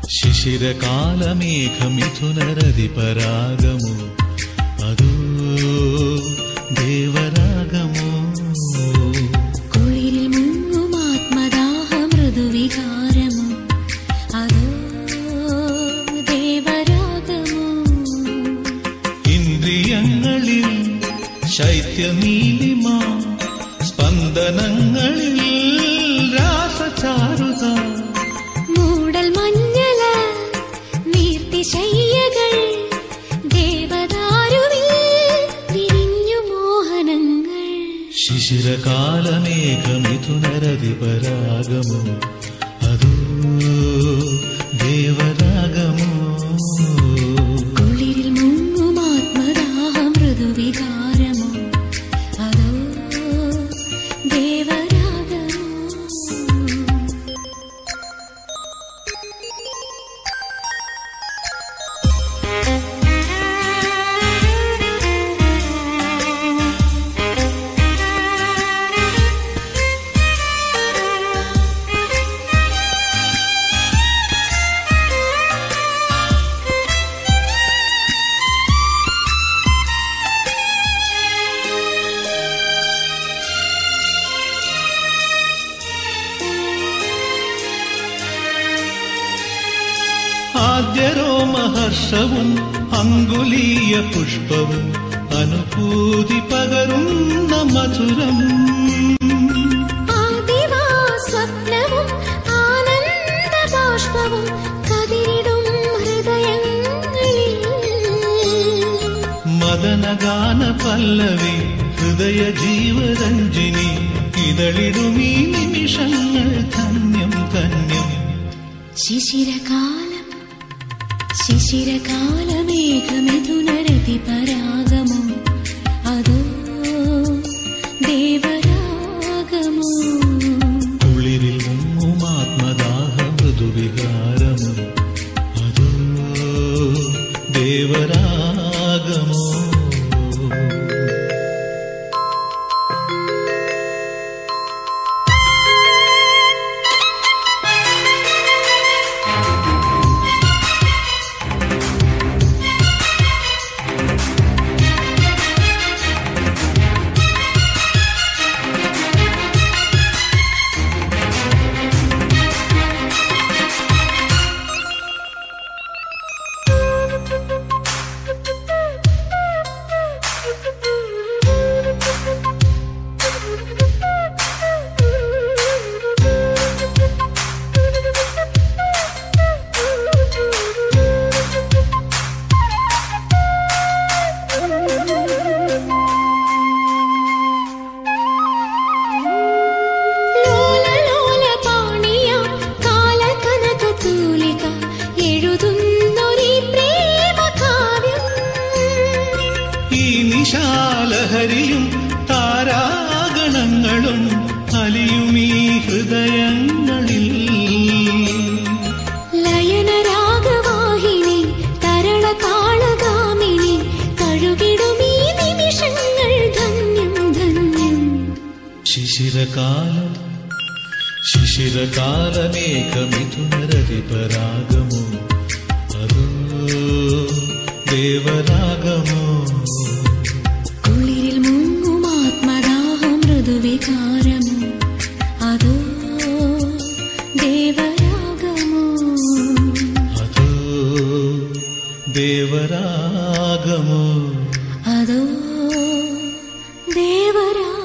ശിശിരകാലമേഘമിഥുനരതിപരാഗമോ അതോ ദേവരാഗമോ കുളിരിൽ മുങ്ങും ആത്മദാഹ മൃദുവികാരമോ അതോ ദേവരാഗമോ ഇന്ദ്രിയങ്ങളിൽ ശൈത്യനീലിമ സ്പന്ദനങ്ങളിൽ രാസചാരുത മൂടൽ മഞ്ഞല നീർത്തി ശയ്യകൾ ദേവദാരുവിൽ വിരിഞ്ഞു മോഹനങ്ങൾ ശിശിരകാലമേഘമിഥുനരതിപരാഗമോ അതോ ദേവരാഗമോ കുളിരിൽ മുങ്ങും ആത്മദാഹ മൃദുവികാരമോ അതോ ദേവരാഗമോ ആദ്യരോമഹർഷവും അങ്കുലീയ പുഷ്പവും അനുഭൂതി പകരുന്ന മധുരം ആദിവാ സ്വപ്നവും ആനന്ദബാഷ്പവും കതിരിടും ഹൃദയങ്ങളിൽ മദനഗാന പല്ലവി ഹൃദയ ജീവരഞ്ജിനി ഇതളിടുമീ നിമിഷങ്ങൾ ധന്യം ധന്യം ശിശിരകാലം ശിശിരകാലമേഘമിഥുനരതി പരാഗമോ അതോ ദേവരാഗമോ കുളിരിൽ മുങ്ങും ആത്മദാഹ മൃദുവികാരമോ അതോ ദേവരാഗമോ ലോല ലോല പാണിയ കാലകനക തൂലിക എഴുതുന്നൊരീ പ്രേമകാവ്യം ഈ നിശാലഹരിയും താരാഗണങ്ങളും അലിയുമീ ഹൃദയങ്ങളിൽ ലയനരാഗവാഹിനി തരളതാളഗാമിനി കഴുകിടുമീ നിമിഷങ്ങൾ ധന്യം ധന്യം ശിശിരകാലം ശിശിരകാലമേഘമിഥുനരതിപരാഗമോ അതോ ദേവരാഗമോ കുളിരിൽ മുങ്ങും ആത്മദാഹ മൃദുവികാരമോ അതോ ദേവരാഗമോ അതോ ദേവരാഗമോ അതോ ദേവരാഗമോ